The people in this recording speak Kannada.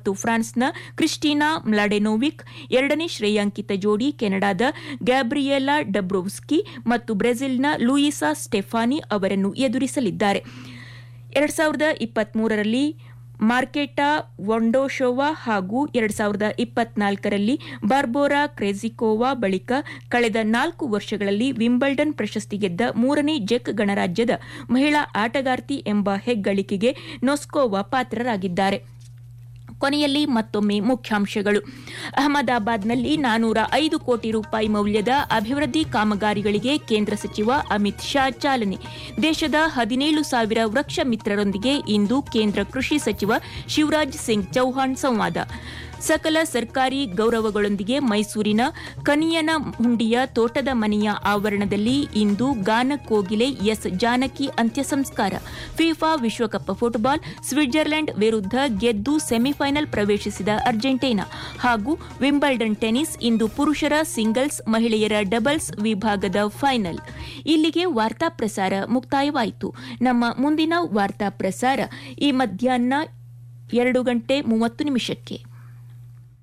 ಮತ್ತು ಫ್ರಾನ್ಸ್ನ ಕ್ರಿಸ್ಟಿನಾ ಮ್ಲಾಡೆನೋವಿಕ್ ಎರಡನೇ ಶ್ರೇಯಾಂಕಿತ ಜೋಡಿ ಕೆನಡಾದ ಗ್ಯಾಬ್ರಿಯೆಲಾ ಡಬ್ರೋವ್ಸ್ಕಿ ಮತ್ತು ಬ್ರೆಜಿಲ್ನ ಲೂಯಿಸಾ ಸ್ಟೆಫಾನಿ ಅವರನ್ನು ಎದುರಿಸಲಿದ್ದಾರೆ ಎರಡ್ ಸಾವಿರದ ಇಪ್ಪತ್ಮೂರರಲ್ಲಿ ಮಾರ್ಕೆಟಾ ವೊಂಡೋಶೋವಾ ಹಾಗೂ ಎರಡ್ ಸಾವಿರದ ಇಪ್ಪತ್ನಾಲ್ಕರಲ್ಲಿ ಬಾರ್ಬೋರಾ ಕ್ರೆಜಿಕೋವಾ ಬಳಿಕ ಕಳೆದ ನಾಲ್ಕು ವರ್ಷಗಳಲ್ಲಿ ವಿಂಬಲ್ಡನ್ ಪ್ರಶಸ್ತಿ ಗೆದ್ದ ಮೂರನೇ ಜೆಕ್ ಗಣರಾಜ್ಯದ ಮಹಿಳಾ ಆಟಗಾರ್ತಿ ಎಂಬ ಹೆಗ್ಗಳಿಕೆಗೆ ನೊಸ್ಕೋವಾ ಪಾತ್ರರಾಗಿದ್ದಾರೆ ಕೊನೆಯಲ್ಲಿ ಮತ್ತೊಮ್ಮೆ ಮುಖ್ಯಾಂಶಗಳು ಅಹಮದಾಬಾದ್ನಲ್ಲಿ ನಾನೂರ ಐದು ಕೋಟಿ ರೂಪಾಯಿ ಮೌಲ್ಯದ ಅಭಿವೃದ್ಧಿ ಕಾಮಗಾರಿಗಳಿಗೆ ಕೇಂದ್ರ ಸಚಿವ ಅಮಿತ್ ಶಾ ಚಾಲನೆ ದೇಶದ ಹದಿನೇಳು ಸಾವಿರ ವೃಕ್ಷ ಮಿತ್ರರೊಂದಿಗೆ ಇಂದು ಕೇಂದ್ರ ಕೃಷಿ ಸಚಿವ ಶಿವರಾಜ್ ಸಿಂಗ್ ಚೌಹಾಣ್ ಸಂವಾದ ಸಕಲ ಸರ್ಕಾರಿ ಗೌರವಗಳೊಂದಿಗೆ ಮೈಸೂರಿನ ಕನಿಯನ ಹುಂಡಿಯ ತೋಟದ ಮನೆಯ ಆವರಣದಲ್ಲಿ ಇಂದು ಗಾನ ಕೋಗಿಲೆ ಎಸ್ ಜಾನಕಿ ಅಂತ್ಯ ಸಂಸ್ಕಾರ ಫಿಫಾ ವಿಶ್ವಕಪ್ ಫುಟ್ಬಾಲ್ ಸ್ವಿಟ್ಜರ್ಲೆಂಡ್ ವಿರುದ್ಧ ಗೆದ್ದು ಸೆಮಿಫೈನಲ್ ಪ್ರವೇಶಿಸಿದ ಅರ್ಜೆಂಟೀನಾ ಹಾಗೂ ವಿಂಬಲ್ಡನ್ ಟೆನಿಸ್ ಇಂದು ಪುರುಷರ ಸಿಂಗಲ್ಸ್ ಮಹಿಳೆಯರ ಡಬಲ್ಸ್ ವಿಭಾಗದ ಫೈನಲ್ ಇಲ್ಲಿಗೆ ವಾರ್ತಾ ಪ್ರಸಾರ ಮುಕ್ತಾಯವಾಯಿತು ನಮ್ಮ ಮುಂದಿನ ವಾರ್ತಾ ಪ್ರಸಾರ ಈ ಮಧ್ಯಾಹ್ನ ಎರಡು ಗಂಟೆ ಮೂವತ್ತು ನಿಮಿಷಕ್ಕೆ